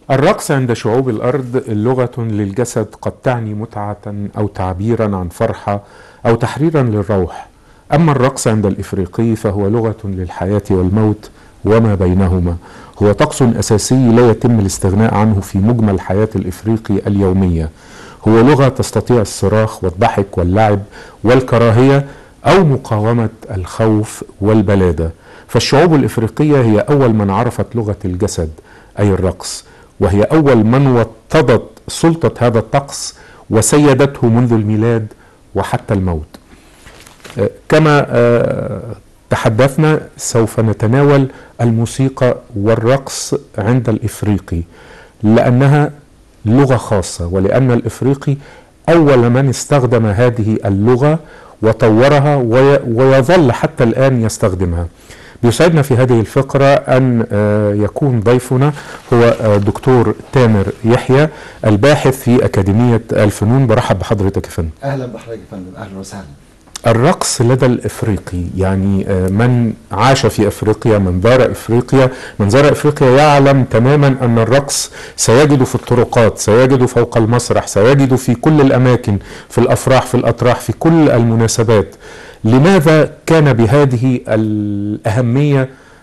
الرقص عند شعوب الارض لغه للجسد قد تعني متعه او تعبيرا عن فرحه او تحريرا للروح اما الرقص عند الافريقي فهو لغه للحياه والموت وما بينهما هو طقس اساسي لا يتم الاستغناء عنه في مجمل الحياه الافريقي اليوميه هو لغه تستطيع الصراخ والضحك واللعب والكراهيه او مقاومه الخوف والبلاده فالشعوب الافريقيه هي اول من عرفت لغه الجسد اي الرقص وهي اول من وطدت سلطه هذا الطقس وسيدته منذ الميلاد وحتى الموت آه، كما آه، تحدثنا سوف نتناول الموسيقى والرقص عند الافريقي لانها لغه خاصه ولان الافريقي اول من استخدم هذه اللغه وطورها وي- ويظل حتى الان يستخدمها. بيسعدنا في هذه الفقره ان آه، يكون ضيفنا هو آه، دكتور تامر يحيى الباحث في اكاديميه الفنون برحب بحضرتك يا فندم. اهلا بحضرتك يا فندم اهلا وسهلا الرقص لدى الافريقي يعني آه، من عاش في افريقيا من زار افريقيا من زار افريقيا يعلم تماما ان الرقص سيجد في الطرقات سيجد فوق المسرح سيجد في كل الاماكن في الافراح في الاطراح في كل المناسبات لماذا كان بهذه الاهميه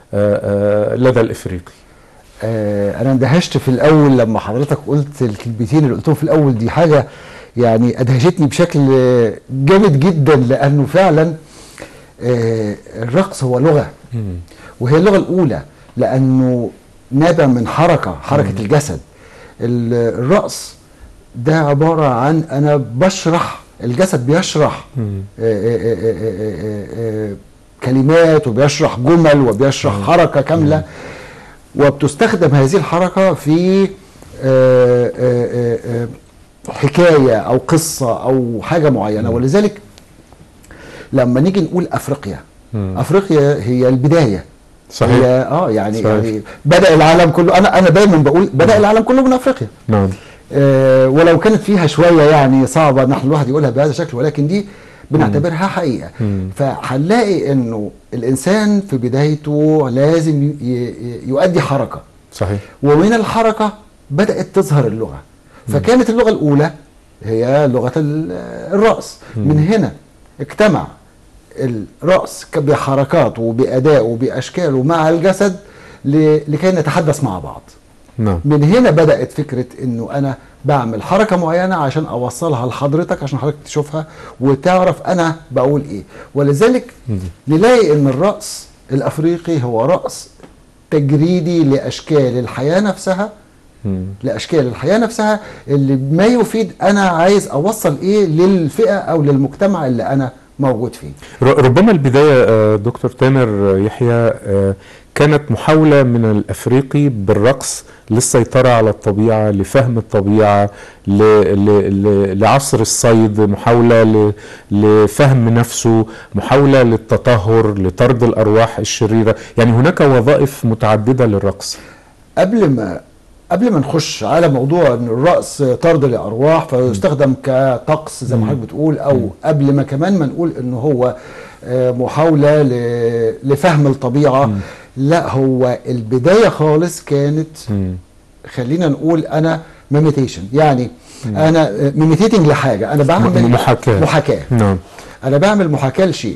آه، آه، لدى الافريقي آه انا اندهشت في الاول لما حضرتك قلت الكلمتين اللي قلتهم في الاول دي حاجه يعني ادهشتني بشكل آه، جامد جدا لانه فعلا آه الرقص هو لغه وهي اللغه الاولى لانه نابع من حركه حركه الجسد ال- الرقص ده عباره عن انا بشرح الجسد بيشرح آه، آه، آه، آه، آه، آه، كلمات وبيشرح جمل وبيشرح حركه كامله وبتستخدم هذه الحركه في آه، آه، آه، آه، حكايه او قصه او حاجه معينه ولذلك لما نيجي نقول افريقيا افريقيا هي البدايه صحيح. هي اه يعني صحيح. يعني بدا العالم كله انا انا دايما بقول بدا العالم كله من افريقيا نعم آه ولو كانت فيها شويه يعني صعبه نحن الواحد يقولها بهذا الشكل ولكن دي بنعتبرها حقيقه فهنلاقي انه الانسان في بدايته لازم ي- ي- يؤدي حركه صحيح ومن الحركه بدات تظهر اللغه فكانت اللغه الاولى هي لغه ال- الراس من هنا اجتمع الراس ك- بحركاته وبادائه وباشكاله مع الجسد ل- لكي نتحدث مع بعض نعم من هنا بدات فكره انه انا بعمل حركه معينه عشان اوصلها لحضرتك عشان حضرتك تشوفها وتعرف انا بقول ايه ولذلك نلاقي ان الرأس الافريقي هو رأس تجريدي لاشكال الحياه نفسها لاشكال الحياه نفسها اللي ما يفيد انا عايز اوصل ايه للفئه او للمجتمع اللي انا موجود فيه ر- ربما البداية آه، دكتور تامر يحيى آه، كانت محاولة من الأفريقي بالرقص للسيطرة على الطبيعة لفهم الطبيعة ل... ل... ل... لعصر الصيد محاولة ل... لفهم نفسه محاولة للتطهر لطرد الأرواح الشريرة يعني هناك وظائف متعددة للرقص قبل ما قبل ما نخش على موضوع ان الرأس طرد لأرواح فيستخدم كطقس زي ما حضرتك بتقول او قبل ما كمان ما نقول ان هو آه، محاولة ل- لفهم الطبيعة لا هو البداية خالص كانت خلينا نقول انا ميميتيشن يعني انا ميميتيتنج لحاجة انا بعمل محاكاة. محاكاة نعم انا بعمل محاكاة لشيء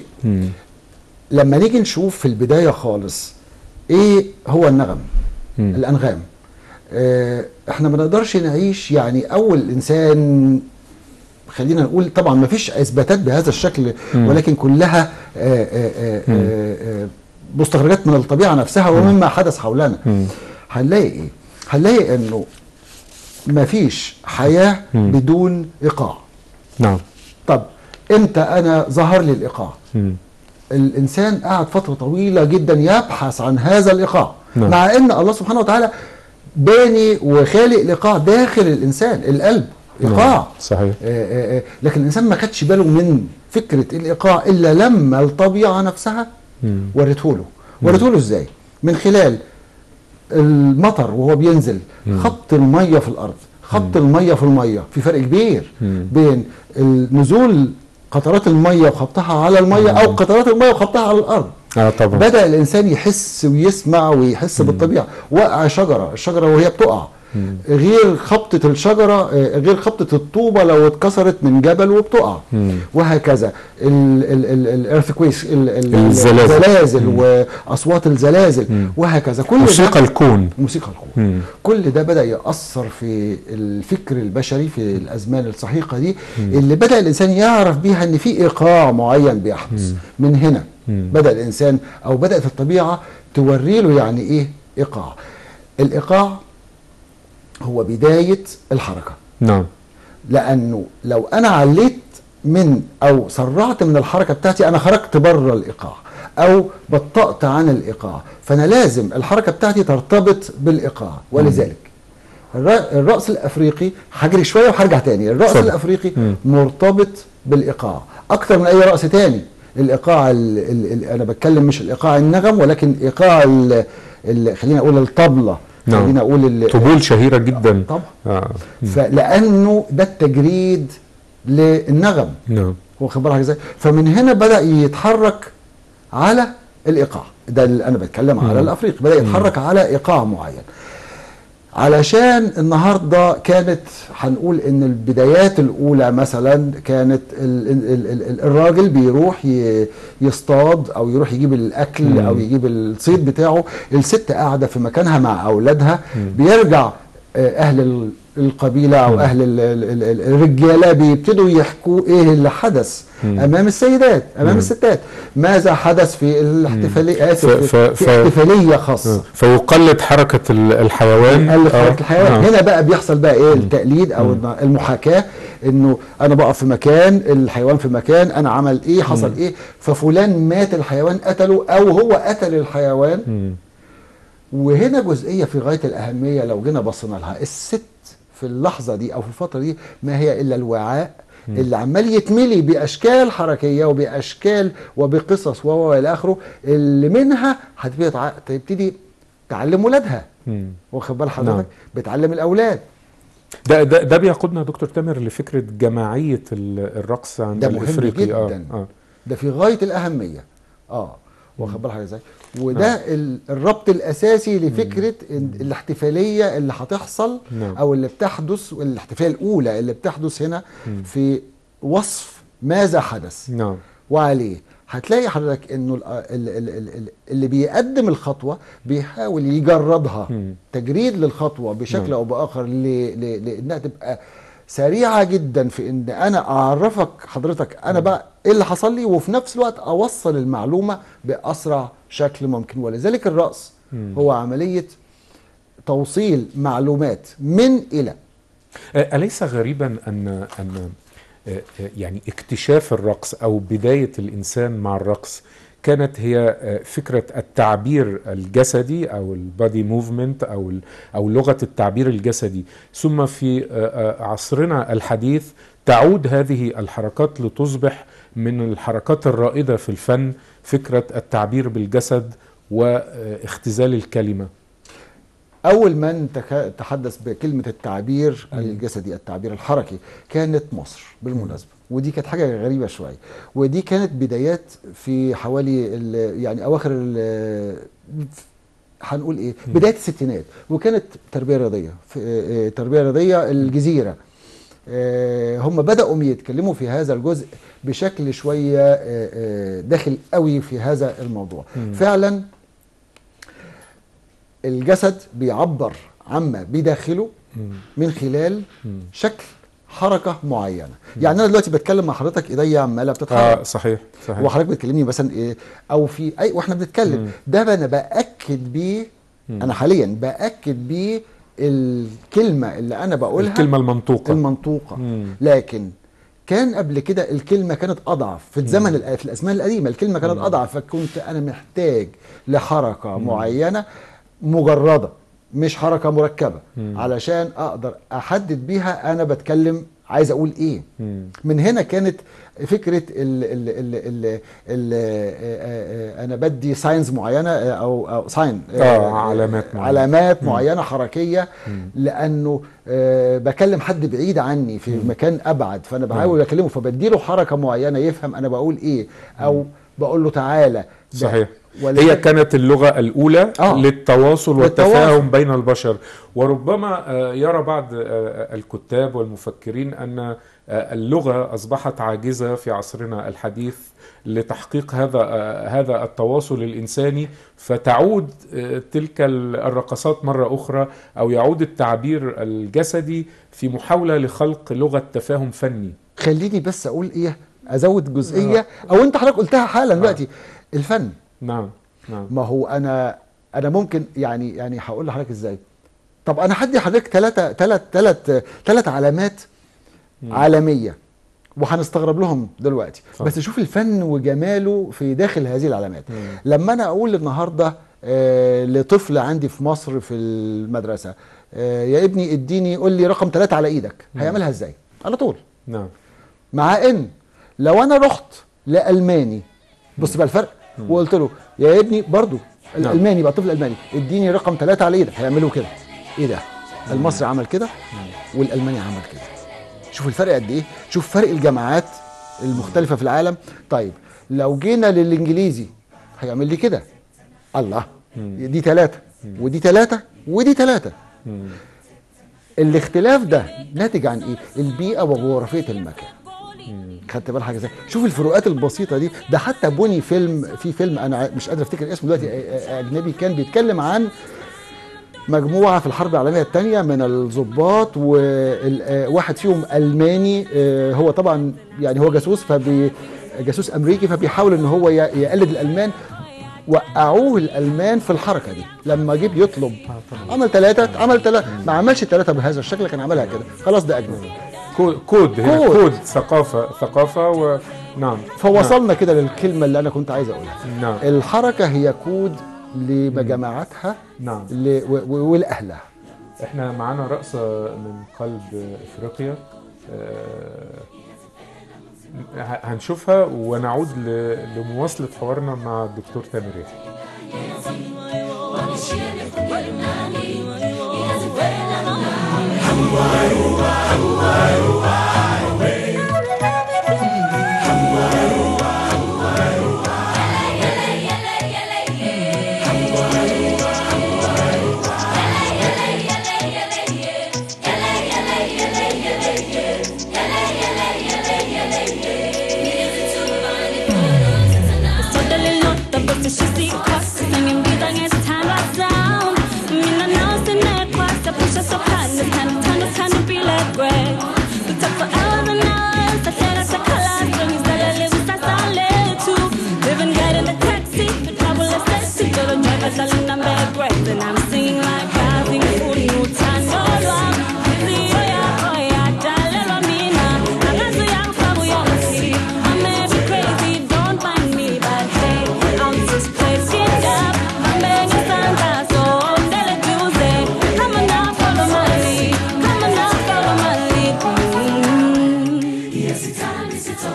لما نيجي نشوف في البداية خالص ايه هو النغم الانغام آه، احنا ما نقدرش نعيش يعني اول انسان خلينا نقول طبعا ما فيش اثباتات بهذا الشكل ولكن كلها آه، آه، آه، آه، آه، مستخرجات من الطبيعه نفسها ومما حدث حولنا هنلاقي ايه هنلاقي انه ما فيش حياه بدون ايقاع نعم طب امتى انا ظهر لي الايقاع الانسان قعد فتره طويله جدا يبحث عن هذا الايقاع نعم. مع ان الله سبحانه وتعالى باني وخالق الايقاع داخل الانسان القلب ايقاع نعم، صحيح. آه، آه، آه، لكن الانسان ما خدش باله من فكره الايقاع الا لما الطبيعه نفسها ورته له ورته له ازاي من خلال المطر وهو بينزل خط الميه في الارض خط الميه في الميه في فرق كبير بين نزول قطرات الميه وخبطها على الميه او قطرات الميه وخبطها على الارض اه طبعا بدا الانسان يحس ويسمع ويحس بالطبيعه وقع شجره الشجره وهي بتقع مم. غير خبطة الشجرة آه، غير خبطة الطوبة لو اتكسرت من جبل وبتقع مم. وهكذا الايرثكويس الزلازل. الزلازل واصوات الزلازل مم. وهكذا كل موسيقى ده الكون موسيقى الكون مم. كل ده بدا ياثر في الفكر البشري في الازمان السحيقه دي اللي بدا الانسان يعرف بيها ان في ايقاع معين بيحدث من هنا مم. بدا الانسان او بدات الطبيعه توري له يعني ايه ايقاع الايقاع هو بدايه الحركه نعم لانه لو انا عليت من او سرعت من الحركه بتاعتي انا خرجت بره الايقاع او بطأت عن الايقاع فانا لازم الحركه بتاعتي ترتبط بالايقاع ولذلك الر- الرأس الافريقي هجري شويه وهرجع تاني الرأس اتفضل. الافريقي مم. مرتبط بالايقاع اكتر من اي رأس تاني الايقاع ال ال ال انا بتكلم مش الايقاع النغم ولكن ايقاع ال ال خلينا اقول الطبله نعم. خلينا اقول ال- طبول شهيرة جدا طبعا آه. مم. فلانه ده التجريد للنغم نعم واخد بالك ازاي فمن هنا بدا يتحرك على الايقاع ده اللي انا بتكلم على مم. الافريقي بدا يتحرك على ايقاع معين علشان النهارده كانت هنقول ان البدايات الاولى مثلا كانت ال ال ال ال الراجل بيروح ي- يصطاد او يروح يجيب الاكل مم. او يجيب الصيد بتاعه الست قاعده في مكانها مع اولادها بيرجع آه، اهل ال- القبيله او مم. اهل ال- ال- ال- ال- الرجاله بيبتدوا يحكوا ايه اللي حدث مم. امام السيدات امام مم. الستات ماذا حدث في الاحتفاليه اسف ف- ف- في ف- احتفاليه خاصه آه. فيقلد حركة ال- الحيوان قال آه. حركه الحيوان آه. هنا بقى بيحصل بقى ايه التقليد او المحاكاه انه انا بقف في مكان الحيوان في مكان انا عمل ايه حصل ايه ففلان مات الحيوان قتله او هو قتل الحيوان مم. وهنا جزئيه في غايه الاهميه لو جينا بصينا لها الست في اللحظه دي او في الفتره دي ما هي الا الوعاء اللي عمال يتملي باشكال حركيه وباشكال وبقصص و الى اخره اللي منها هتبتدي تع- تبتدي تعلم ولادها مم. واخد بال نعم. حضرتك بتعلم الاولاد ده ده ده بيقودنا يا دكتور تامر لفكره جماعيه ال- الرقص عند ده مهم الافريقي جدا. اه اه ده في غايه الاهميه اه واخد بالك ازاي وده ال- الربط الاساسي لفكره إن الاحتفاليه اللي هتحصل نعم. او اللي بتحدث الاحتفاليه الاولى اللي بتحدث هنا في وصف ماذا حدث نعم وعليه هتلاقي حضرتك انه ال- ال- ال- ال- ال- اللي بيقدم الخطوه بيحاول يجردها مم. تجريد للخطوه بشكل نعم. او باخر ل- ل- لانها تبقى سريعه جدا في ان انا اعرفك حضرتك انا بقى ايه اللي حصل لي وفي نفس الوقت اوصل المعلومه باسرع شكل ممكن ولذلك الرأس مم. هو عمليه توصيل معلومات من الى آه، أليس غريبا أن أن آه، آه، يعني اكتشاف الرقص أو بداية الإنسان مع الرقص كانت هي آه، فكرة التعبير الجسدي أو البادي موفمنت أو ال- أو لغة التعبير الجسدي ثم في آه، آه، عصرنا الحديث تعود هذه الحركات لتصبح من الحركات الرائدة في الفن فكرة التعبير بالجسد واختزال الكلمة أول من تك- تحدث بكلمة التعبير الجسدي التعبير الحركي كانت مصر بالمناسبة ودي كانت حاجة غريبة شوية ودي كانت بدايات في حوالي ال- يعني أواخر ال- هنقول إيه بداية الستينات وكانت تربية رياضية في- آه، تربية رياضية الجزيرة آه، هم بدأوا يتكلموا في هذا الجزء بشكل شوية آه، آه، داخل قوي في هذا الموضوع مم. فعلا الجسد بيعبر عما بداخله مم. من خلال مم. شكل حركه معينه يعني انا دلوقتي بتكلم مع حضرتك ايديا عماله اه بتتحرك صحيح صحيح وحضرتك بتكلمني مثلا ايه او في اي واحنا بنتكلم مم. ده انا باكد بيه مم. انا حاليا باكد بيه الكلمه اللي انا بقولها الكلمة المنطوقة المنطوقه مم. لكن كان قبل كده الكلمه كانت اضعف في الزمن الأ- في الازمان القديمه الكلمه كانت اضعف فكنت انا محتاج لحركه معينه مجرده مش حركه مركبه مم. علشان اقدر احدد بيها انا بتكلم عايز اقول ايه مم. من هنا كانت فكره ال ال ال ال ال انا بدي ساينز معينه او او ساين آه، علامات معينة. علامات معينه حركيه لانه آه، بكلم حد بعيد عني في مكان ابعد فانا بحاول اكلمه فبديله حركه معينه يفهم انا بقول ايه او بقول له تعالى ده- صحيح ولا هي كان- كانت اللغة الأولى آه. للتواصل للتواصل. والتفاهم بين البشر وربما آه، يرى بعض آه، الكتاب والمفكرين أن آه، اللغة أصبحت عاجزة في عصرنا الحديث لتحقيق هذا آه، هذا التواصل الإنساني فتعود آه، تلك ال- الرقصات مرة أخرى أو يعود التعبير الجسدي في محاولة لخلق لغة تفاهم فني خليني بس اقول ايه ازود جزئيه او انت حضرتك قلتها حالا دلوقتي الفن نعم نعم ما هو انا انا ممكن يعني يعني هقول لحضرتك ازاي طب انا هدي حضرتك ثلاثه ثلاث ثلاث ثلاث علامات عالميه وهنستغرب لهم دلوقتي اتفضل. بس شوف الفن وجماله في داخل هذه العلامات مم. لما انا اقول النهارده آه لطفل عندي في مصر في المدرسه آه يا ابني اديني قول لي رقم ثلاثة على ايدك هيعملها ازاي على طول نعم مع ان لو انا رحت لالماني بص بقى الفرق وقلت له يا ابني برضو نعم. الالماني بقى طفل الماني اديني رقم ثلاثة على ايدك هيعملوا كده ايه ده المصري عمل كده والالماني عمل كده شوف الفرق قد ايه شوف فرق الجامعات المختلفه في العالم طيب لو جينا للانجليزي هيعمل لي كده الله دي ثلاثة ودي ثلاثة ودي ثلاثة مم. الاختلاف ده ناتج عن ايه البيئه وجغرافيه المكان خدت بال حاجه ازاي شوف الفروقات البسيطه دي ده حتى بني فيلم في فيلم انا ع- مش قادر افتكر اسمه دلوقتي أ- أ- اجنبي كان بيتكلم عن مجموعه في الحرب العالميه الثانيه من الضباط وواحد فيهم الماني آه، هو طبعا يعني هو جاسوس فبي جاسوس امريكي فبيحاول ان هو ي- يقلد الالمان وقعوه الالمان في الحركه دي لما جه بيطلب عمل ثلاثه عمل ثلاثه ما عملش ثلاثه بهذا الشكل لكن عملها كده خلاص ده اجنبي كود كود هنا كود. كود ثقافة ثقافة و نعم فوصلنا كده للكلمه اللي انا كنت عايز اقولها نعم الحركه هي كود لجماعاتها نعم ل- و- و- ولاهلها احنا معانا رقصة من قلب افريقيا آه، ه- هنشوفها ونعود ل- لمواصلة حوارنا مع الدكتور تامر يحيى Totally lotta böcker kyssikvass Ingen vidare så tärna sound Mina nåsen är kvass Jag pushar så hennes Hennes hennes hennes bil är grey We talk for hours and hours I said att jag kallar Som istället lever strax alldeles too Living get in the taxi För trouble is sexy Då de driver så lugna med great And I'm singing like I've been full No time, no love Busy, oh yeah, oh yeah Dalera mina Angazo yang fabu yang si I may be crazy, don't mind me But hey, I'm just playing up I'm begging Santa, so I'm gonna do say Come on now, follow my lead Come on now, follow my lead mm.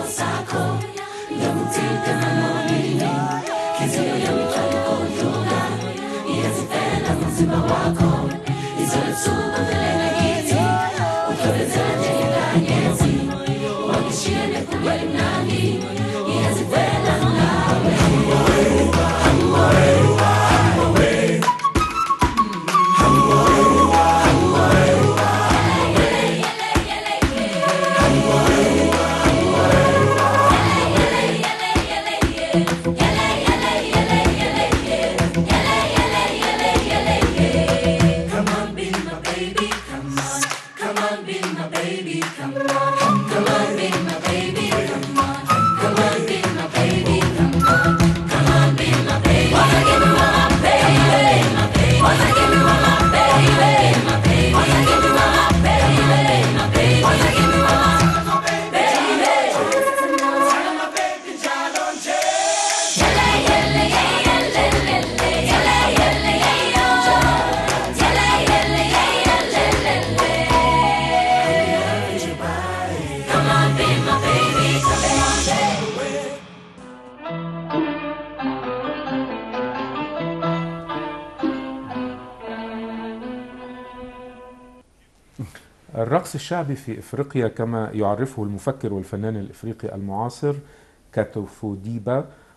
الرقص الشعبي في افريقيا كما يعرفه المفكر والفنان الافريقي المعاصر كاتوفوديبا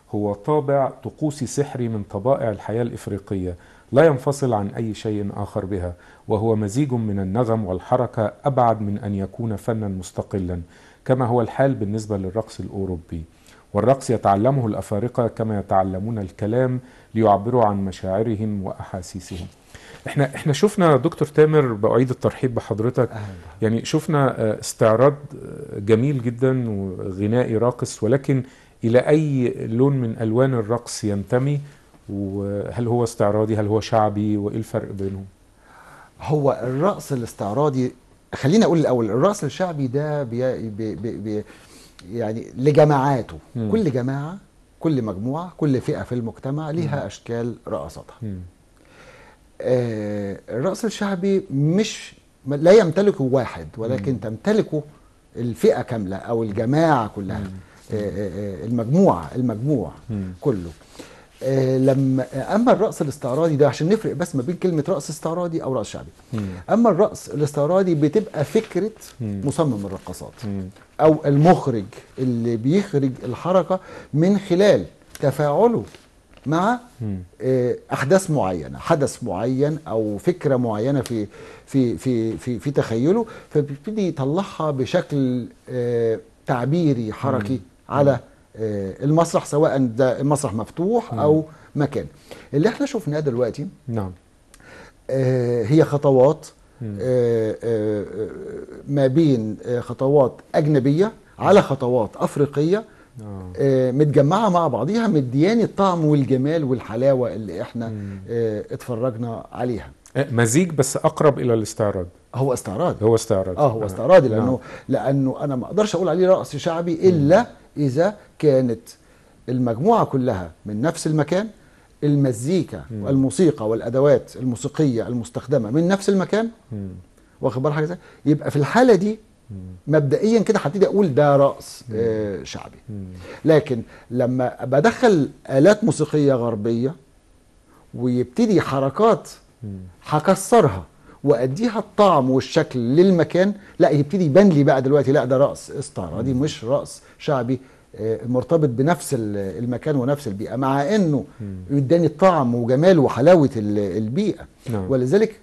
هو طابع طقوسي سحري من طبائع الحياة الإفريقية لا ينفصل عن أي شيء آخر بها وهو مزيج من النغم والحركة أبعد من أن يكون فنا مستقلا كما هو الحال بالنسبة للرقص الأوروبي والرقص يتعلمه الأفارقة كما يتعلمون الكلام ليعبروا عن مشاعرهم وأحاسيسهم احنا احنا شفنا دكتور تامر بعيد الترحيب بحضرتك يعني شفنا آه، استعراض آه، جميل جدا وغنائي راقص ولكن الى اي لون من الوان الرقص ينتمي وهل هو استعراضي هل هو شعبي وايه الفرق بينهم هو الرقص الاستعراضي خليني اقول الاول الرقص الشعبي ده بي بي بي بي يعني لجماعاته مم. كل جماعه كل مجموعه كل فئه في المجتمع ليها اشكال رقصاتها مم. آه الرقص الشعبي مش لا يمتلكه واحد ولكن تمتلكه الفئه كامله او الجماعه كلها آه آه آه، المجموعه المجموع مم. كله آه لما اما الرقص الاستعراضي ده عشان نفرق بس ما بين كلمه رقص استعراضي او رقص شعبي مم. اما الرقص الاستعراضي بتبقى فكره مم. مصمم الرقصات مم. او المخرج اللي بيخرج الحركه من خلال تفاعله مع مم. آه، احداث معينه حدث معين او فكره معينه في في في في, في تخيله فبيبتدي يطلعها بشكل آه، تعبيري حركي على آه، المسرح سواء ده المسرح مفتوح او مكان اللي احنا شفناه دلوقتي نعم آه، هي خطوات مم. آه، آه، آه، ما بين آه، خطوات أجنبية على خطوات أفريقية آه. آه، متجمعة مع بعضيها مدياني الطعم والجمال والحلاوة اللي احنا مم. آه، اتفرجنا عليها آه، مزيج بس اقرب الى الاستعراض هو استعراض هو استعراض اه هو استعراضي نعم. لانه لانه انا ما اقدرش اقول عليه رقص شعبي الا اذا كانت المجموعه كلها من نفس المكان المزيكا والموسيقى والادوات الموسيقيه المستخدمه من نفس المكان مم. واخد بال حضرتك ازاي؟ يبقى في الحاله دي مبدئيا كده هبتدي اقول ده رقص آه شعبي مم. لكن لما بدخل الات موسيقيه غربيه ويبتدي حركات مم. هكسرها واديها الطعم والشكل للمكان لا يبتدي يبان لي بقى دلوقتي لا ده رقص استعراضي مش رقص شعبي آه، مرتبط بنفس ال- المكان ونفس البيئه مع انه يداني الطعم وجمال وحلاوه ال- البيئه نعم. ولذلك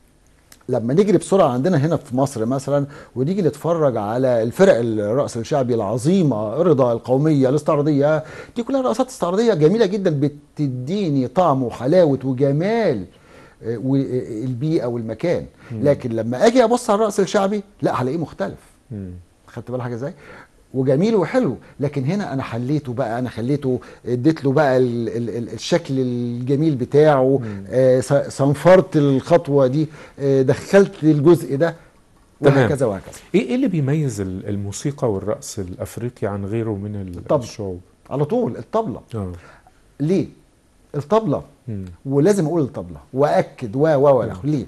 لما نجري بسرعه عندنا هنا في مصر مثلا ونيجي نتفرج على الفرق الرقص الشعبي العظيمه الرضا القوميه الاستعراضيه دي كلها رقصات استعراضيه جميله جدا بتديني طعم وحلاوه وجمال آه، والبيئه والمكان لكن لما اجي ابص على الرقص الشعبي لا هلاقيه مختلف مم. خدت بالك حاجه ازاي وجميل وحلو لكن هنا انا حليته بقى انا خليته اديت له بقى ال ال ال الشكل الجميل بتاعه آه ص- صنفرت الخطوه دي آه دخلت الجزء ده تمام. وهكذا وهكذا ايه ايه اللي بيميز ال- الموسيقى والرقص الافريقي عن غيره من ال- الطبل. الشعوب على طول الطبله اه ليه الطبله مم. ولازم اقول الطبله واكد و و و ليه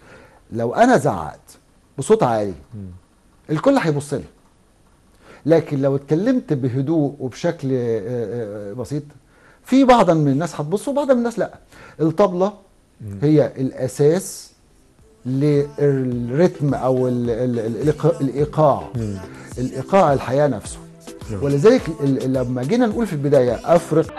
لو انا زعقت بصوت عالي الكل هيبص لي لكن لو اتكلمت بهدوء وبشكل آه، آه، بسيط في بعضا من الناس هتبص وبعضا من الناس لا الطبله هي الاساس للريتم او ال- ال- ال- الإيقاع- الايقاع الايقاع الحياه نفسه نعم. ولذلك ال- لما جينا نقول في البدايه افرق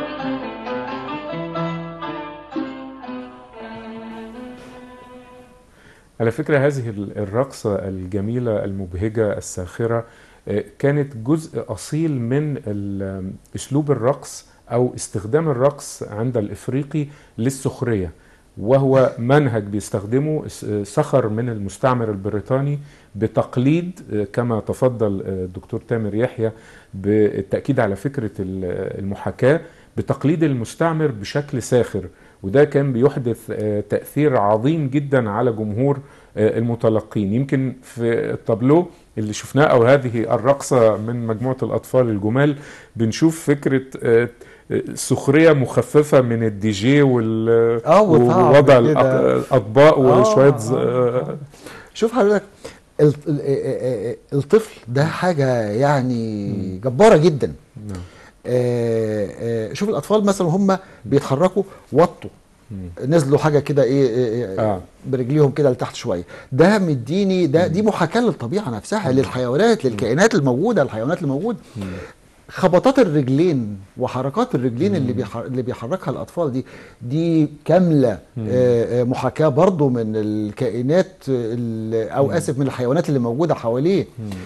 على فكرة هذه ال- الرقصة الجميلة المبهجة الساخرة آه، كانت جزء أصيل من ال- أسلوب الرقص أو استخدام الرقص عند الإفريقي للسخرية وهو منهج بيستخدمه س- سخر من المستعمر البريطاني بتقليد آه، كما تفضل آه، الدكتور تامر يحيى بالتأكيد على فكرة ال- المحاكاة بتقليد المستعمر بشكل ساخر وده كان بيحدث آه، تأثير عظيم جدا على جمهور آه، المتلقين يمكن في التابلو اللي شفناه او هذه الرقصة من مجموعة الأطفال الجمال بنشوف فكرة آه، آه، سخرية مخففة من الدي جي وال آه، وطعم ووضع كده. الأط- الأطباق آه، وشوية آه، ز- آه. آه، شوف حضرتك ال- ال- ال- ال- الطفل ده حاجة يعني جبارة جدا نعم. آه، آه، شوف الأطفال مثلا هم بيتحركوا وطوا نزلوا حاجة كده إيه, إيه, آه. إيه برجليهم كده لتحت شوية ده مديني ده دي محاكاة للطبيعة نفسها للحيوانات للكائنات الموجودة الحيوانات الموجودة خبطات الرجلين وحركات الرجلين اللي بيح... اللي بيحركها الاطفال دي دي كامله آه، آه، محاكاه برضو من الكائنات ال- او اسف من الحيوانات اللي موجوده حواليه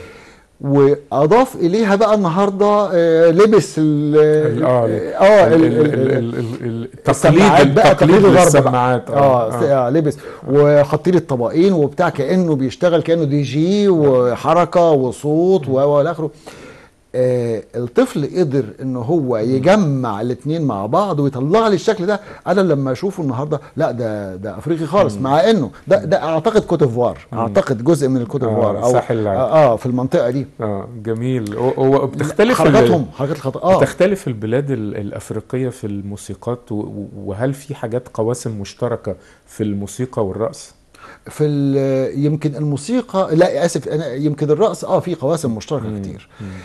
واضاف اليها بقى النهارده آه، لبس ال ال- اه اه ال- ال- ال- ال- ال- ال- ال- السماعات التقليد بقى التقليد تقليد الغرب بقى. للسماعات اه, آه. لبس وحاطين الطبقين وبتاع كانه بيشتغل كانه دي جي وحركه وصوت و و الى اخره آه الطفل قدر ان هو يجمع الاثنين مع بعض ويطلع لي الشكل ده انا لما اشوفه النهارده لا ده ده افريقي خالص مع انه ده ده اعتقد كوتيفوار اعتقد جزء من الكوتيفوار آه، او ساحل العاج. اه, آه في المنطقه دي اه جميل هو- هو بتختلف ال- حركاتهم حركات الخطا اه بتختلف البلاد ال- الافريقيه في الموسيقات و- و- وهل في حاجات قواسم مشتركه في الموسيقى والرقص؟ في ال- يمكن الموسيقى لا اسف انا يمكن الرقص اه في قواسم مشتركه كتير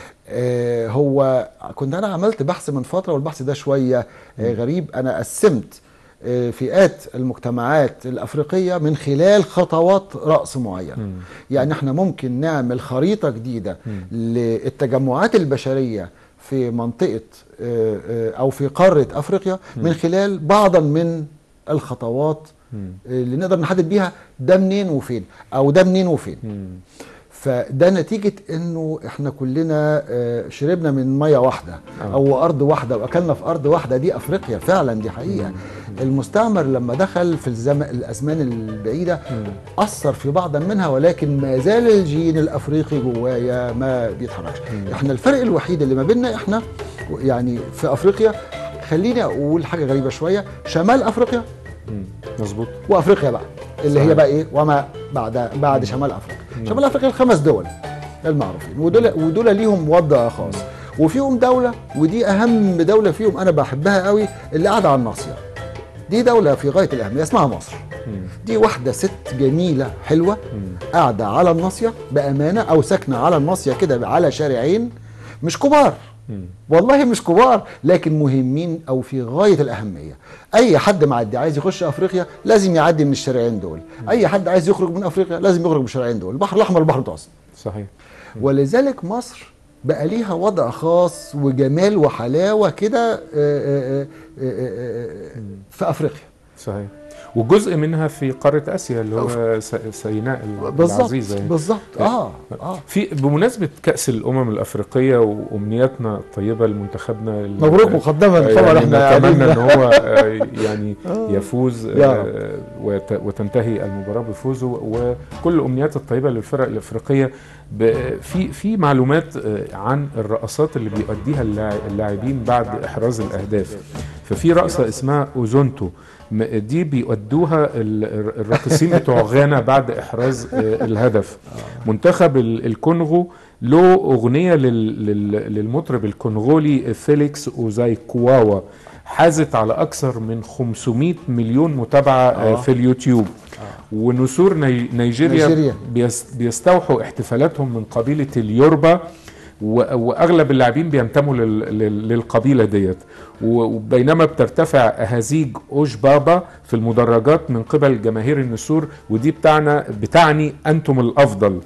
آه هو كنت انا عملت بحث من فتره والبحث ده شويه آه غريب انا قسمت آه فئات المجتمعات الافريقيه من خلال خطوات رقص معينه يعني احنا ممكن نعمل خريطه جديده للتجمعات البشريه في منطقه آه، آه، او في قاره افريقيا من خلال بعضا من الخطوات اللي نقدر نحدد بيها ده منين وفين او ده منين وفين فده نتيجة انه احنا كلنا آه، شربنا من مية واحدة آه. او ارض واحدة واكلنا في ارض واحدة دي افريقيا فعلا دي حقيقة المستعمر لما دخل في الزمن الازمان البعيدة اثر في بعضا منها ولكن ما زال الجين الافريقي جوايا ما بيتحركش احنا الفرق الوحيد اللي ما بيننا احنا يعني في افريقيا خليني اقول حاجة غريبة شوية شمال افريقيا مم. مظبوط وافريقيا بقى اللي صحيح. هي بقى ايه وما بعد بعد شمال افريقيا شمال افريقيا الخمس دول المعروفين ودول ودول ليهم وضع خاص وفيهم دوله ودي اهم دوله فيهم انا بحبها قوي اللي قاعده على الناصيه دي دوله في غايه الاهميه اسمها مصر دي واحده ست جميله حلوه قاعده على الناصيه بامانه او ساكنه على الناصيه كده على شارعين مش كبار والله مش كبار لكن مهمين او في غايه الاهميه اي حد معدي عايز يخش افريقيا لازم يعدي من الشارعين دول اي حد عايز يخرج من افريقيا لازم يخرج من الشارعين دول البحر الاحمر والبحر المتوسط صحيح ولذلك مصر بقى ليها وضع خاص وجمال وحلاوه كده آه، آه، آه، آه، آه، في افريقيا صحيح وجزء منها في قاره اسيا اللي هو س- سيناء بالظبط العزيزه يعني. بالظبط اه اه في بمناسبه كاس الامم الافريقيه وامنياتنا الطيبه لمنتخبنا ال- مبروك مقدما يعني طبعا احنا نتمنى قاعدين- ان هو آه، يعني يفوز يا آه، رب. وت- وتنتهي المباراه بفوزه وكل الامنيات الطيبه للفرق الافريقيه ب- في في معلومات آه، عن الرقصات اللي بيؤديها اللاع- اللاعبين بعد احراز الاهداف ففي رقصه اسمها اوزونتو م- دي بيؤدوها ال- الراقصين بتوع غانا بعد احراز آه، الهدف منتخب ال- الكونغو له اغنيه لل- لل- للمطرب الكونغولي فيليكس اوزايكواوا حازت على اكثر من 500 مليون متابعه آه. آه. في اليوتيوب ونسور ني... نيجيريا, نيجيريا. بيس... بيستوحوا احتفالاتهم من قبيله اليوربا و... واغلب اللاعبين بينتموا لل... لل... للقبيله ديت و- وبينما بترتفع اهازيج اوش بابا في المدرجات من قبل جماهير النسور ودي بتاعنا بتعني انتم الافضل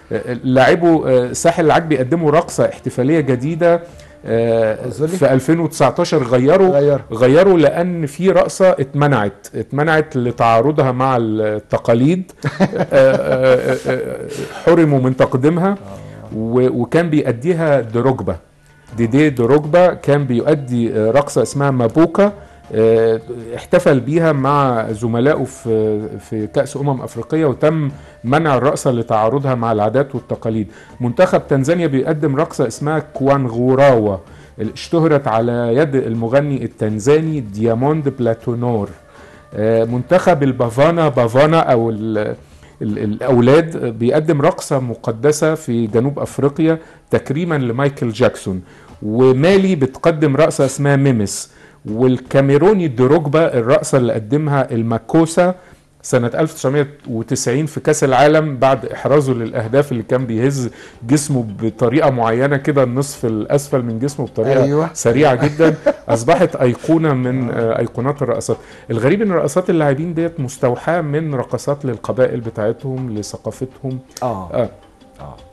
لاعبو ساحل العاج بيقدموا رقصه احتفاليه جديده آه، أظن. في 2019 غيروا غير. غيروا لان في رقصه اتمنعت اتمنعت لتعارضها مع التقاليد آه، آه، آه، حرموا من تقديمها و- وكان بيأديها دروجبا ديدي دروجبا كان بيؤدي آه، رقصه اسمها مابوكا آه، احتفل بيها مع زملائه في في كأس أمم أفريقية وتم منع الرقصة لتعارضها مع العادات والتقاليد منتخب تنزانيا بيقدم رقصة اسمها كوانغوراوا اللي اشتهرت على يد المغني التنزاني دياموند بلاتونور آه، منتخب البافانا بافانا أو ال ال- الأولاد بيقدم رقصة مقدسة في جنوب أفريقيا تكريما لمايكل جاكسون ومالي بتقدم رقصة اسمها ميمس والكاميروني دروجبا الرقصة اللي قدمها الماكوسا سنة 1990 في كأس العالم بعد إحرازه للأهداف اللي كان بيهز جسمه بطريقة معينة كده النصف الأسفل من جسمه بطريقة أيوة. سريعة جدا أصبحت أيقونة من آه، أيقونات الرقصات الغريب إن رقصات اللاعبين ديت مستوحاة من رقصات للقبائل بتاعتهم لثقافتهم اه آه. اه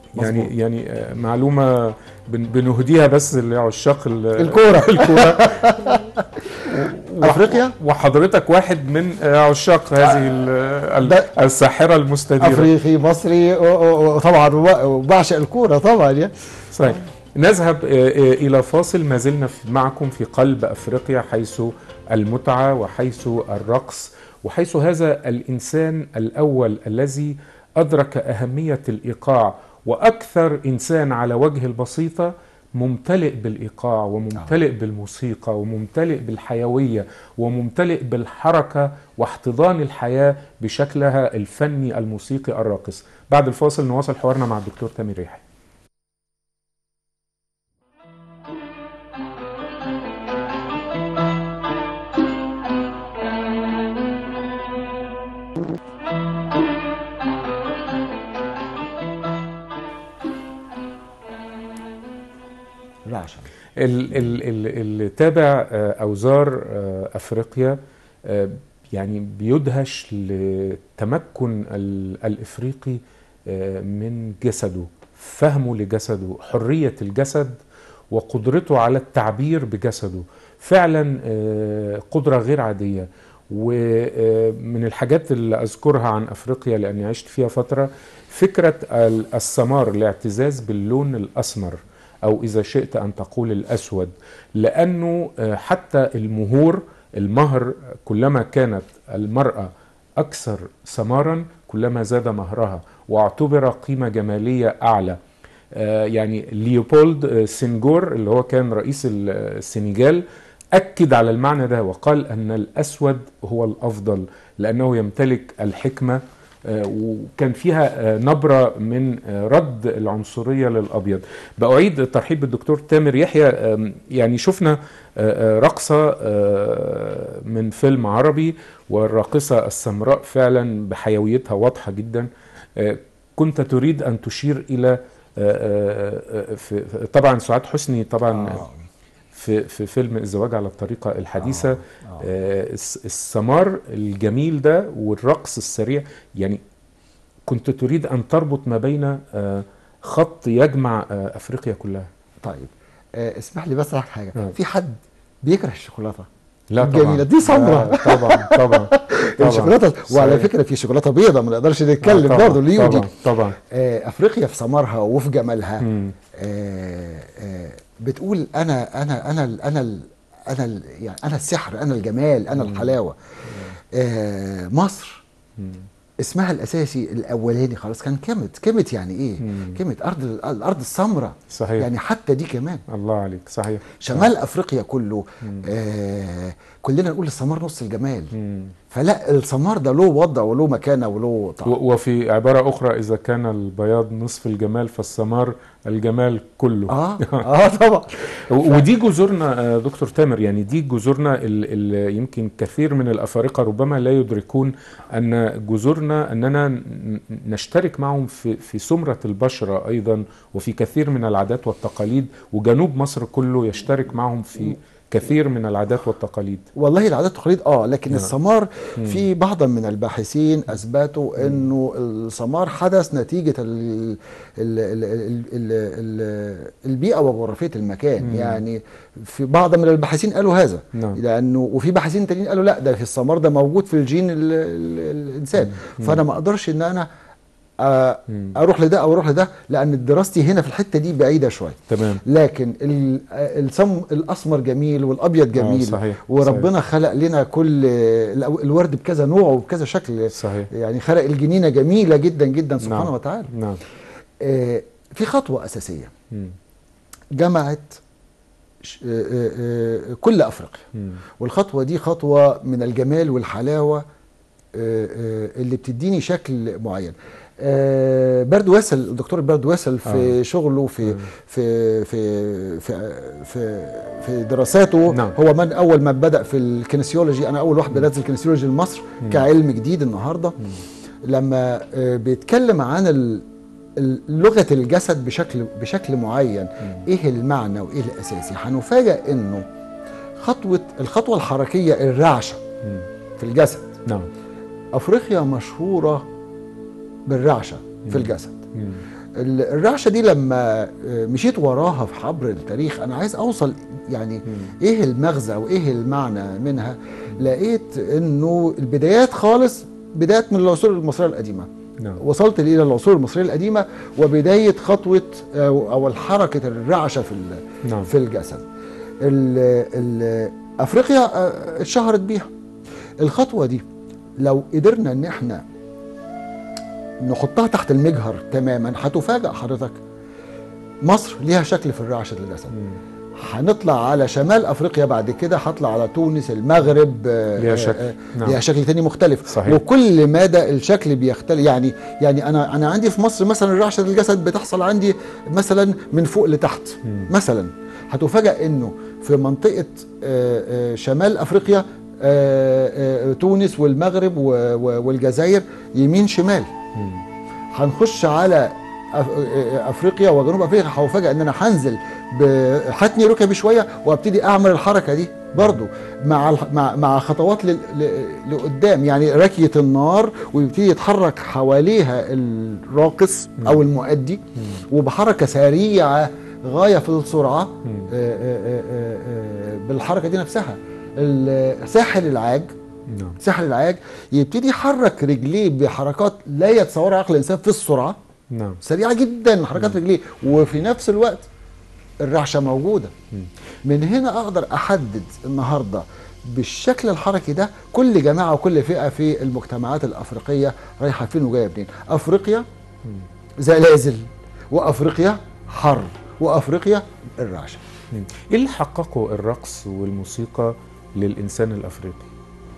يعني مظبوط. يعني آه، معلومه بن- بنهديها بس لعشاق ال- الكورة. الكوره أفريقيا؟ وحضرتك واحد من آه، عشاق هذه ال- ده- ال- الساحره المستديره افريقي مصري و- و- وطبعا وب- وبعشق الكوره طبعا يعني صحيح نذهب آه، آه، إلى فاصل ما زلنا في- معكم في قلب أفريقيا حيث المتعة وحيث الرقص وحيث هذا الإنسان الأول الذي أدرك أهمية الإيقاع وأكثر إنسان على وجه البسيطة ممتلئ بالإيقاع وممتلئ بالموسيقى وممتلئ بالحيوية وممتلئ بالحركة واحتضان الحياة بشكلها الفني الموسيقي الراقص بعد الفاصل نواصل حوارنا مع الدكتور تامر يحيى رعشه ال- ال- ال- اللي تابع آه، اوزار آه، افريقيا آه، يعني بيدهش لتمكن ال- الافريقي آه، من جسده فهمه لجسده حريه الجسد وقدرته على التعبير بجسده فعلا آه، قدره غير عاديه ومن الحاجات اللي اذكرها عن افريقيا لاني عشت فيها فتره فكره ال- السمار الاعتزاز باللون الاسمر او اذا شئت ان تقول الاسود لانه آه، حتى المهور المهر كلما كانت المراه اكثر سمارا كلما زاد مهرها واعتبر قيمه جماليه اعلى آه، يعني ليوبولد آه، سينجور اللي هو كان رئيس ال- السنغال أكد على المعنى ده وقال أن الأسود هو الأفضل لأنه يمتلك الحكمة آه، وكان فيها آه، نبرة من آه، رد العنصرية للأبيض بأعيد الترحيب بالدكتور تامر يحيى آم، يعني شفنا آه، آه، رقصة آه، من فيلم عربي والراقصة السمراء فعلا بحيويتها واضحة جدا آه، كنت تريد أن تشير إلى آه، آه، آه، في في- طبعا سعاد حسني طبعا آه. في في فيلم الزواج على الطريقة الحديثة آه. آه، الس- السمار الجميل ده والرقص السريع يعني كنت تريد أن تربط ما بين آه، خط يجمع آه، أفريقيا كلها طيب آه اسمح لي بس أحكي حاجه آه. في حد بيكره الشوكولاته لا جميلة. دي سمرة. لا، طبعا طبعا طبعا الشوكولاته وعلى صحيح. فكره في شوكولاته بيضه ما نقدرش نتكلم آه، برضه ليه ودي طبعا طبعا آه افريقيا في سمرها وفي جمالها مم. آه آه بتقول انا انا انا ال انا ال انا ال يعني انا السحر انا الجمال انا الحلاوه آه مصر مم. اسمها الاساسي الاولاني خلاص كان كمت كمت يعني ايه مم. كمت ارض ال- الارض السمراء صحيح يعني حتى دي كمان الله عليك صحيح شمال افريقيا كله آه كلنا نقول السمار نص الجمال مم. فلا السمار ده له وضع وله مكانه وله طعم و- وفي عبارة أخرى إذا كان البياض نصف الجمال فالسمار الجمال كله اه اه طبعا و- ودي جذورنا آه، دكتور تامر يعني دي جذورنا اللي يمكن كثير من الافارقه ربما لا يدركون ان جذورنا اننا ن- نشترك معهم في في سمره البشره ايضا وفي كثير من العادات والتقاليد وجنوب مصر كله يشترك معهم في كثير من العادات والتقاليد والله العادات والتقاليد اه لكن نعم. السمار في بعض من الباحثين اثبتوا انه السمار حدث نتيجه ال ال ال ال ال ال البيئه وجغرافيه المكان مم. يعني في بعض من الباحثين قالوا هذا نعم. لانه وفي باحثين تانيين قالوا لا ده في السمار ده موجود في الجين ال ال الانسان فانا ما اقدرش ان انا آه، مم. اروح لده او اروح لده لان دراستي هنا في الحته دي بعيده شويه تمام لكن ال- السم الاسمر جميل والابيض جميل صحيح، وربنا خلق لنا كل الأو- الورد بكذا نوع وبكذا شكل صحيح يعني خلق الجنينه جميله جدا جدا سبحانه نعم. وتعالى نعم آه في خطوه اساسيه مم. جمعت ش- آه آه آه كل افريقيا مم. والخطوه دي خطوه من الجمال والحلاوه آه آه اللي بتديني شكل معين آه برد واسل الدكتور برد واسل في آه. شغله في مم. في في في في, في دراساته نعم. هو من اول ما بدا في الكنسيولوجي انا اول واحد بدات الكنسيولوجي لمصر كعلم جديد النهارده لما آه بيتكلم عن ال- ال- لغه الجسد بشكل بشكل معين ايه المعنى وايه الاساسي هنفاجئ انه خطوه الخطوه الحركيه الرعشه مم. في الجسد نعم افريقيا مشهوره بالرعشه في الجسد مم. ال- الرعشه دي لما آه، مشيت وراها في عبر التاريخ انا عايز اوصل يعني ايه المغزى وايه المعنى منها لقيت انه البدايات خالص بدايات من العصور المصريه القديمه نعم. وصلت الى العصور المصريه القديمه وبدايه خطوه او أو حركه الرعشه في ال- نعم. في الجسد ال ال افريقيا آه، اتشهرت بيها الخطوه دي لو قدرنا ان احنا نحطها تحت المجهر تماما هتفاجئ حضرتك مصر ليها شكل في الرعشه الجسد هنطلع على شمال افريقيا بعد كده هطلع على تونس المغرب آه، ليها آه، شكل. آه، نعم. ليها شكل تاني مختلف صحيح. وكل مدى الشكل بيختلف يعني يعني انا انا عندي في مصر مثلا رعشه الجسد بتحصل عندي مثلا من فوق لتحت مثلا هتفاجئ انه في منطقه آه، آه، شمال افريقيا آه، آه، تونس والمغرب و- و- والجزائر يمين شمال هنخش على أف- افريقيا وجنوب افريقيا هفاجئ ان انا هنزل ب- هتني ركبي شويه وابتدي اعمل الحركه دي برضو مع الح- مع مع خطوات لل- ل- لقدام يعني ركيه النار ويبتدي يتحرك حواليها الراقص او المؤدي وبحركه سريعه غايه في السرعه آه، آه، آه، آه، آه، بالحركه دي نفسها ال- ساحل العاج نعم ساحل العاج يبتدي يحرك رجليه بحركات لا يتصورها عقل الانسان في السرعه نعم سريعه جدا حركات رجليه وفي نفس الوقت الرعشه موجوده من هنا اقدر احدد النهارده بالشكل الحركي ده كل جماعه وكل فئه في المجتمعات الافريقيه رايحه فين وجايه منين افريقيا زلازل وافريقيا حرب وافريقيا الرعشه مم. ايه اللي حققه الرقص والموسيقى للانسان الافريقي؟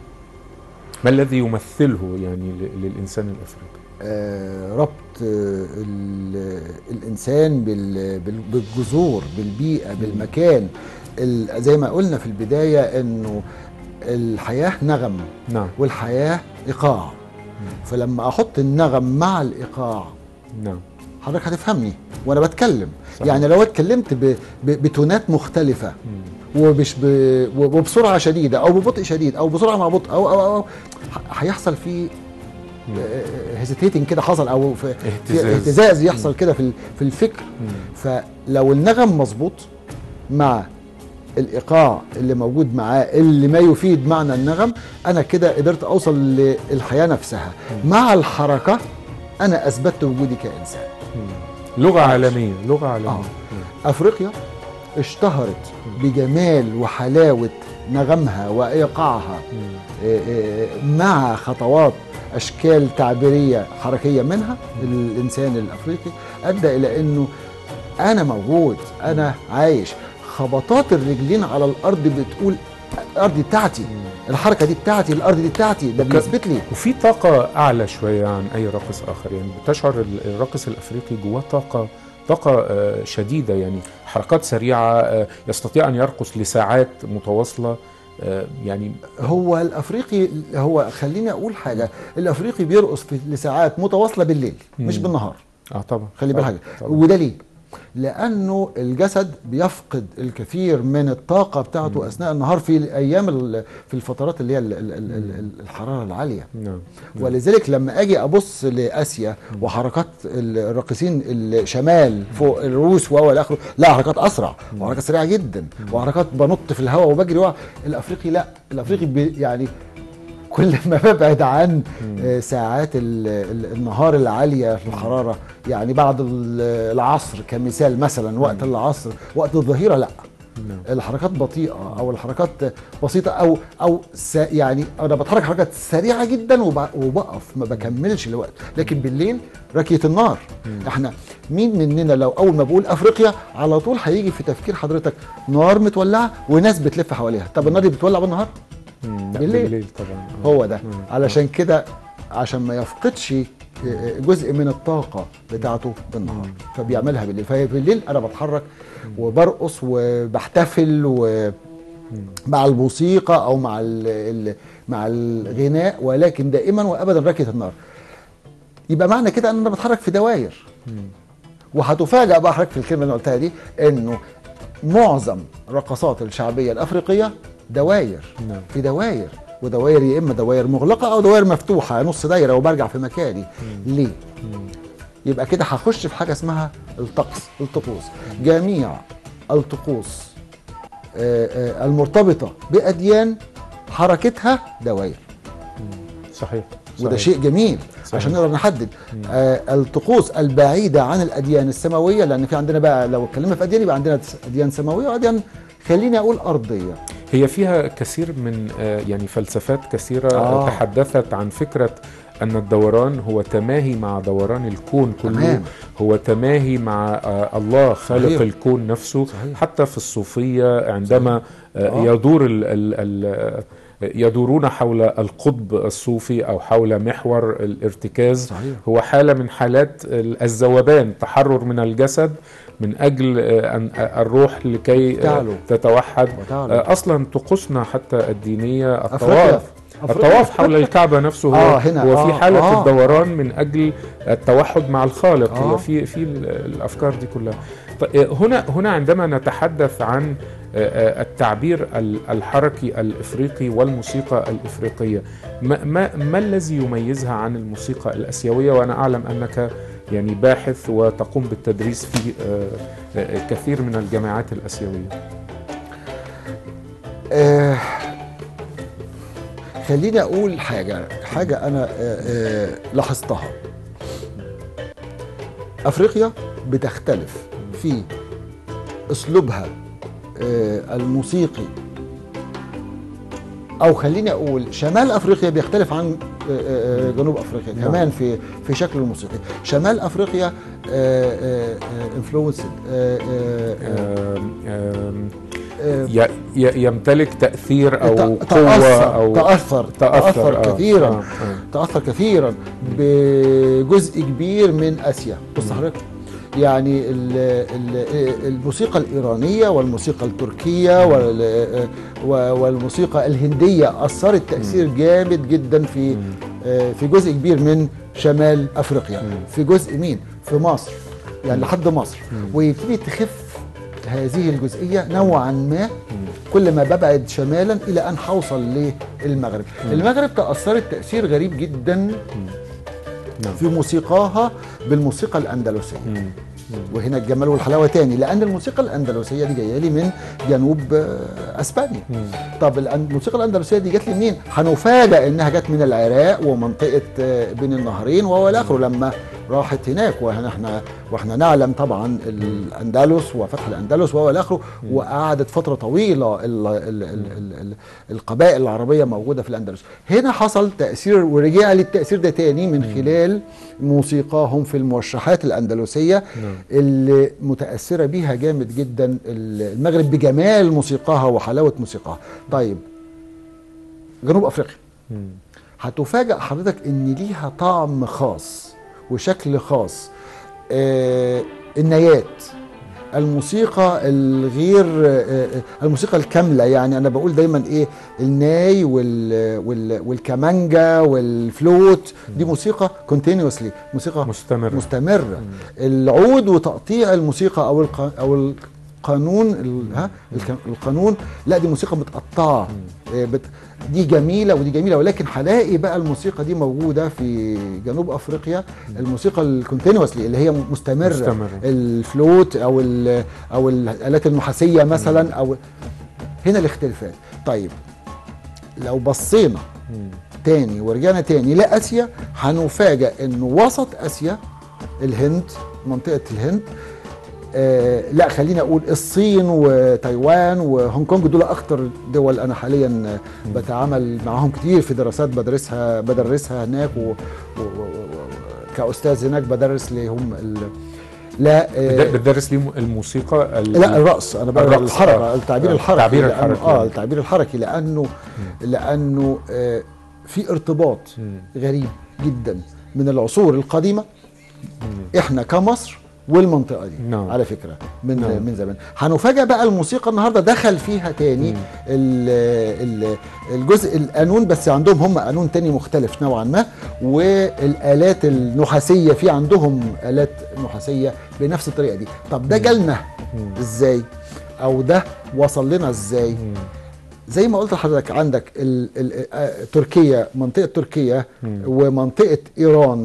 ما الذي يمثله يعني ل- للانسان الافريقي؟ آه، ربط آه، ال- الانسان بال- بال- بالجذور بالبيئه بالمكان ال- زي ما قلنا في البدايه انه الحياه نغم نعم والحياه ايقاع فلما احط النغم مع الايقاع نعم حضرتك هتفهمني وانا بتكلم صحيح. يعني لو اتكلمت ب- ب- بتونات مختلفه ومش ب... وبسرعه شديده او ببطء شديد او بسرعه مع بطء او او او ه- هيحصل فيه هيزيتيتنج كده حصل او في في اهتزاز. اهتزاز يحصل كده في ال- في الفكر فلو النغم مظبوط مع الايقاع اللي موجود معاه اللي ما يفيد معنى النغم انا كده قدرت اوصل للحياه نفسها مع الحركه انا اثبتت وجودي كانسان لغه عالميه لغه عالميه آه. افريقيا اشتهرت بجمال وحلاوه نغمها وايقاعها آه، آه، مع خطوات اشكال تعبيريه حركيه منها الانسان الافريقي ادى الى انه انا موجود انا عايش خبطات الرجلين على الارض بتقول الارض دي بتاعتي الحركه دي بتاعتي الارض دي بتاعتي ده بيثبت لي وفي طاقة أعلى شوية عن أي راقص آخر يعني بتشعر ال- الراقص الأفريقي جواه طاقة طاقة آه، شديدة يعني حركات سريعة آه، يستطيع أن يرقص لساعات متواصلة آه، يعني هو الافريقي هو خليني اقول حاجه الافريقي بيرقص في لساعات متواصله بالليل مش مم. بالنهار اه طبعا خلي بالك طبعاً. وده ليه؟ لانه الجسد بيفقد الكثير من الطاقه بتاعته اثناء النهار في الايام ال- في الفترات اللي هي ال- ال- ال- ال- الحراره العاليه نعم ولذلك لما اجي ابص لاسيا وحركات الراقصين الشمال فوق الروس والى اخره لا حركات اسرع وحركات سريعه جدا وحركات بنط في الهواء وبجري ورا. الافريقي لا الافريقي بي- يعني كل ما ببعد عن آه، ساعات ال- ال- النهار العاليه في الحراره يعني بعد ال- العصر كمثال مثلا وقت العصر وقت الظهيره لا نعم. الحركات بطيئه او الحركات بسيطه او او س يعني انا بتحرك حركات سريعه جدا وب- وبقف ما بكملش الوقت لكن بالليل ركيه النار احنا مين مننا لو اول ما بقول افريقيا على طول هيجي في تفكير حضرتك نار متولعه وناس بتلف حواليها طب النار دي بتولع بالنهار مم، لا، بالليل. بالليل طبعا آه. هو ده مم. علشان كده عشان ما يفقدش جزء من الطاقة بتاعته بالنهار فبيعملها بالليل فبالليل أنا بتحرك وبرقص وبحتفل ومع الموسيقى أو مع ال ال مع الغناء ولكن دائما وأبدا ركية النار يبقى معنى كده أن أنا بتحرك في دواير وهتفاجأ بقى حضرتك في الكلمة اللي أنا قلتها دي إنه معظم الرقصات الشعبية الأفريقية دواير نعم. في دواير ودواير يا اما دواير مغلقه او دواير مفتوحه نص دايره وبرجع في مكاني ليه يبقى كده هخش في حاجه اسمها الطقس الطقوس جميع الطقوس آه، آه، المرتبطه باديان حركتها دوائر صحيح وده صحيح. شيء جميل صحيح. عشان نقدر نحدد آه الطقوس البعيده عن الاديان السماويه لان في عندنا بقى لو اتكلمنا في اديان يبقى عندنا اديان سماويه واديان خليني اقول ارضيه هي فيها كثير من آه، يعني فلسفات كثيرة آه. آه. تحدثت عن فكرة أن الدوران هو تماهي مع دوران الكون كله تمام. هو تماهي مع آه، الله خالق صحيح. الكون نفسه صحيح. حتى في الصوفية عندما آه. آه. يدور ال ال ال يدورون حول القطب الصوفي أو حول محور الارتكاز صحيح. هو حالة من حالات ال- الذوبان تحرر من الجسد من أجل آه، أن آه، الروح لكي آه، تعلو. تتوحد وتعلو. آه، اصلا طقوسنا حتى الدينيه أفريقيا. الطواف أفريقيا. الطواف حول الكعبه نفسه هو آه، هنا. هو في آه، حاله آه. الدوران من اجل التوحد مع الخالق آه. هي في في ال- الافكار دي كلها ط- آه، هنا هنا عندما نتحدث عن آه، آه، التعبير ال- الحركي الافريقي والموسيقى الافريقيه ما, ما, ما الذي يميزها عن الموسيقى الاسيويه وانا اعلم انك يعني باحث وتقوم بالتدريس في آه، آه، كثير من الجامعات الاسيويه آه خليني اقول حاجه حاجه انا آه آه لاحظتها افريقيا بتختلف في اسلوبها آه الموسيقي او خليني اقول شمال افريقيا بيختلف عن آه، آه، جنوب افريقيا نعم. كمان في في شكل الموسيقي شمال افريقيا انفلونسد آم، آم، آه، ي- ي- يمتلك تأثير أو ت- قوة تأثر أو تأثر تأثر آه، كثيرا آه، آه. تأثر كثيرا بجزء كبير من آسيا بص حضرتك يعني ال- ال- الموسيقى الإيرانية والموسيقى التركية وال- والموسيقى الهندية أثرت تأثير جامد جدا في في جزء كبير من شمال أفريقيا في جزء مين؟ في مصر يعني لحد مصر ويبتدي تخف هذه الجزئية نوعا ما كل ما ببعد شمالا إلى أن حوصل للمغرب المغرب تأثرت تأثير غريب جدا نعم. في موسيقاها بالموسيقى الأندلسية مم. وهنا الجمال والحلاوه تاني لان الموسيقى الاندلسيه دي جايه لي من جنوب آه، اسبانيا طب الأن- الموسيقى الاندلسيه دي جت لي منين هنفاجئ انها جت من العراق ومنطقه آه، بين النهرين وهو الى اخره لما راحت هناك واحنا واحنا نعلم طبعا الاندلس وفتح الاندلس وهو الى اخره وقعدت فتره طويله ال ال ال ال ال القبائل العربيه موجوده في الاندلس هنا حصل تاثير ورجع لي التاثير ده تاني من خلال موسيقاهم في الموشحات الاندلسيه نعم. اللي متاثره بيها جامد جدا المغرب بجمال موسيقاها وحلاوه موسيقاها طيب جنوب افريقيا مم. هتفاجأ حضرتك ان ليها طعم خاص وشكل خاص آه النيات الموسيقى الغير آه آه، الموسيقى الكاملة يعني أنا بقول دايما إيه الناي وال وال والكمانجا والفلوت دي موسيقى كونتينيوسلي موسيقى مستمر مستمرة العود وتقطيع الموسيقى أو الق أو القانون ال- ها الك- القانون لا دي موسيقى متقطعة آه، بت دي جميلة ودي جميلة ولكن هلاقي بقى الموسيقى دي موجودة في جنوب أفريقيا الموسيقى الكونتينوسلي اللي هي مستمرة, مستمرة. الفلوت أو ال- أو الآلات النحاسية مثلا أو هنا الاختلافات طيب لو بصينا مم. تاني ورجعنا تاني لاسيا هنفاجئ انه وسط اسيا الهند منطقه الهند آه لا خلينا اقول الصين وتايوان وهونج كونج دول اكتر دول انا حاليا بتعامل معاهم كتير في دراسات بدرسها بدرسها هناك و, و, و, و كاستاذ هناك بدرس لهم ال لا بت- آه بتدرس لي م- الموسيقى ال- لا الرقص انا بقى الرقص، الحركه آه. التعبير آه، الحركي التعبير لأنه- الحركي. اه التعبير الحركي لانه لانه آه في ارتباط مم. غريب جدا من العصور القديمه احنا كمصر والمنطقه دي نعم. على فكره من نعم. من زمان هنفاجئ بقى الموسيقى النهارده دخل فيها تاني مم. ال ال الجزء القانون بس عندهم هم قانون تاني مختلف نوعا ما والالات النحاسيه في عندهم الات نحاسيه بنفس الطريقه دي طب ده جالنا ازاي او ده وصل لنا ازاي مم. زي ما قلت لحضرتك عندك ال ال آه، تركيا منطقه تركيا ومنطقه ايران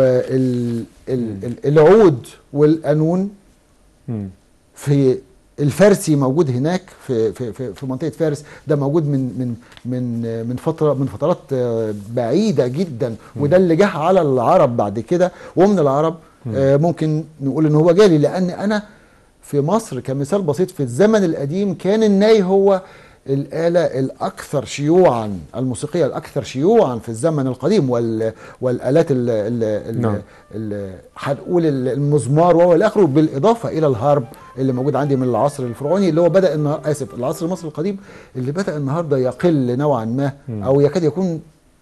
والعود والقانون مم. في الفارسي موجود هناك في في في, في منطقه فارس ده موجود من من من من فتره من فترات آه، بعيده جدا وده اللي جه على العرب بعد كده ومن العرب آه، ممكن نقول ان هو جالي لان انا في مصر كمثال بسيط في الزمن القديم كان الناي هو الآلة الأكثر شيوعا الموسيقية الأكثر شيوعا في الزمن القديم وال والآلات ال ال ال نعم. ال- هنقول ال- المزمار وهو الى اخره بالاضافه الى الهارب اللي موجود عندي من العصر الفرعوني اللي هو بدا النهار اسف العصر المصري القديم اللي بدا النهارده يقل نوعا ما او يكاد يكون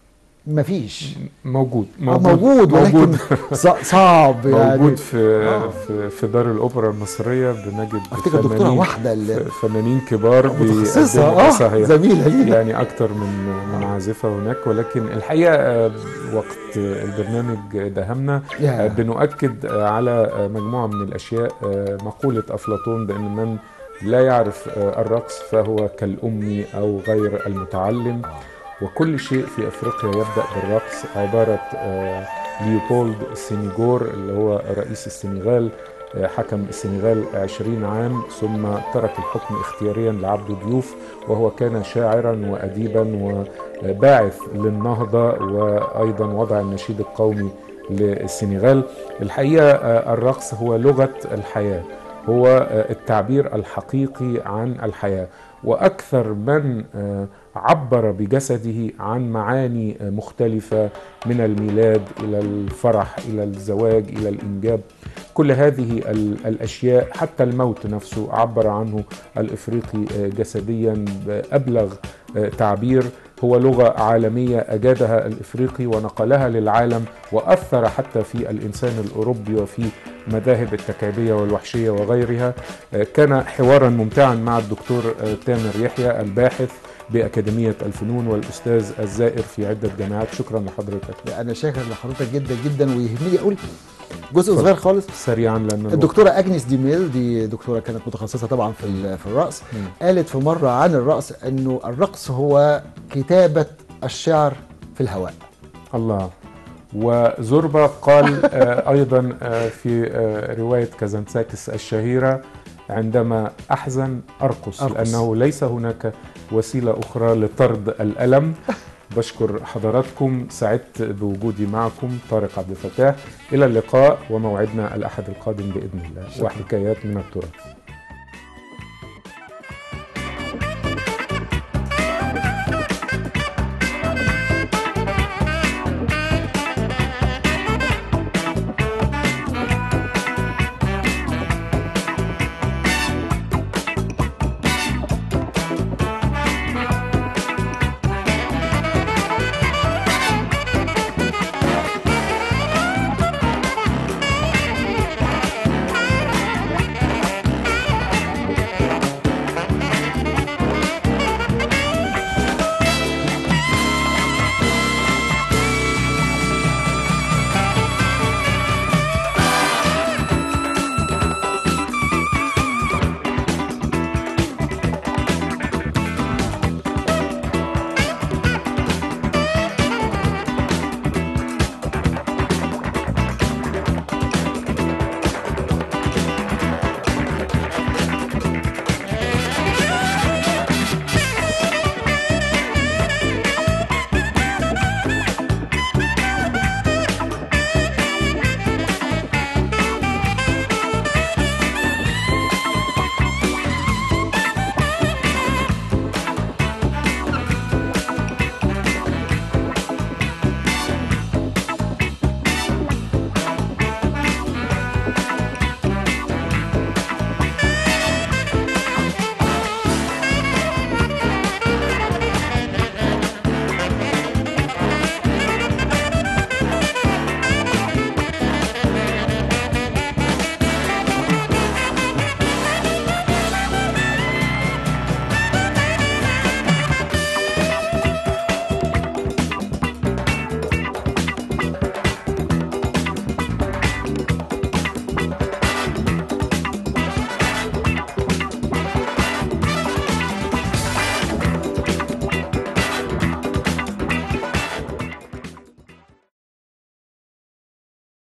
ما فيش موجود موجود, موجود ولكن موجود ص- صعب يعني موجود في آه. في في دار الاوبرا المصريه بنجد افتكر دكتوره فنانين- واحده اللي فنانين كبار متخصصه بيقدموا اه صحيح زميله لينا يعني اكتر من من عازفه هناك ولكن الحقيقه آه، وقت البرنامج دهمنا يا. آه، بنؤكد آه، على آه، مجموعه من الاشياء آه، مقوله افلاطون بان من لا يعرف آه، الرقص فهو كالامي او غير المتعلم وكل شيء في افريقيا يبدا بالرقص عباره آه، ليوبولد السينيغور اللي هو رئيس السنغال آه، حكم السنغال 20 عام ثم ترك الحكم اختياريا لعبد ضيوف وهو كان شاعرا واديبا وباعث للنهضه وايضا وضع النشيد القومي للسنغال الحقيقه آه، الرقص هو لغه الحياه هو آه، التعبير الحقيقي عن الحياه واكثر من آه، عبر بجسده عن معاني آه، مختلفه من الميلاد الى الفرح الى الزواج الى الانجاب كل هذه ال- الاشياء حتى الموت نفسه عبر عنه الافريقي آه، جسديا بابلغ آه، تعبير هو لغه عالميه اجادها الافريقي ونقلها للعالم واثر حتى في الانسان الاوروبي وفي مذاهب التكعيبيه والوحشيه وغيرها آه، كان حوارا ممتعا مع الدكتور آه، تامر يحيى الباحث باكاديميه الفنون والاستاذ الزائر في عده جامعات شكرا لحضرتك انا شاكر لحضرتك جدا جدا ويهمني اقول جزء صغير خالص سريعا لان الوقت- الدكتوره اجنس ديميل دي دكتوره كانت متخصصه طبعا في ال- في الرقص مم. قالت في مره عن الرقص انه الرقص هو كتابه الشعر في الهواء الله وزوربا قال آه، ايضا آه، في آه، روايه كازانتساكس الشهيره عندما احزن ارقص, أرقص. لانه ليس هناك وسيله اخرى لطرد الالم بشكر حضراتكم سعدت بوجودي معكم طارق عبد الفتاح الى اللقاء وموعدنا الاحد القادم باذن الله شكرا. وحكايات من التراث